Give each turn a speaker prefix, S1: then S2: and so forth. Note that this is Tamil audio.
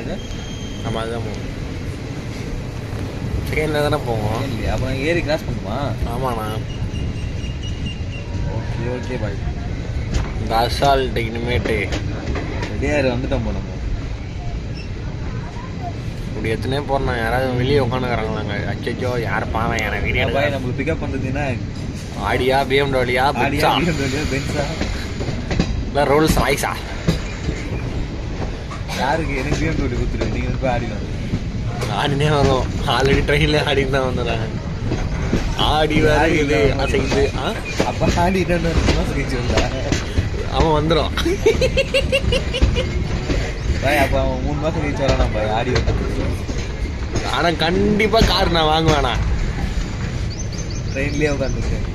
S1: இது
S2: நம்ம அதுதான் போவோம் ட்ரெயினில் தானே போவோம்
S1: இல்லையா அப்போ நான் ஏறி கிராஸ் பண்ணுமா
S2: ஆமாண்ணா
S1: ஓகே ஓகே பாய்
S2: இந்த அசால்ட் இனிமேட்டு
S1: ரெடியாக வந்துட்டோம் போ நம்ம
S2: இப்படி எத்தனையோ போறேன் யாராவது வெளியே உட்காந்துக்கிறாங்களாங்க அச்சோ யார் பாவம் எனக்கு வீடியோ
S1: பாய் நம்மளுக்கு பிக்கப் பண்ணுறதுன்னா
S2: ஆடியா பிஎம்டபிள்யூயா
S1: ஆடியா
S2: பென்ஸா
S1: பென்ஸா
S2: இல்லை ரோல்ஸ் ராய்ஸா
S1: யாருக்கு எனக்கு பிஎம்டபிள்யூ கொடுத்துரு நீங்கள் போய் ஆடிடும்
S2: ஆடினே வரும் ஆல்ரெடி ட்ரெயினில் ஆடிட்டு தான் வந்துடுறாங்க ஆடி வேற இது அசைந்து ஆ
S1: அப்போ ஆடிட்டேன்னு ரெண்டு மாதம் கழிச்சு வந்தா
S2: அவன் வந்துடும்
S1: பாய் அப்போ அவன் மூணு மாதம் கழிச்சு வரானா பாய் ஆடி வந்து
S2: ஆனால் கண்டிப்பாக கார் நான் வாங்குவேண்ணா
S1: ட்ரெயின்லேயே உட்காந்துருக்கேன்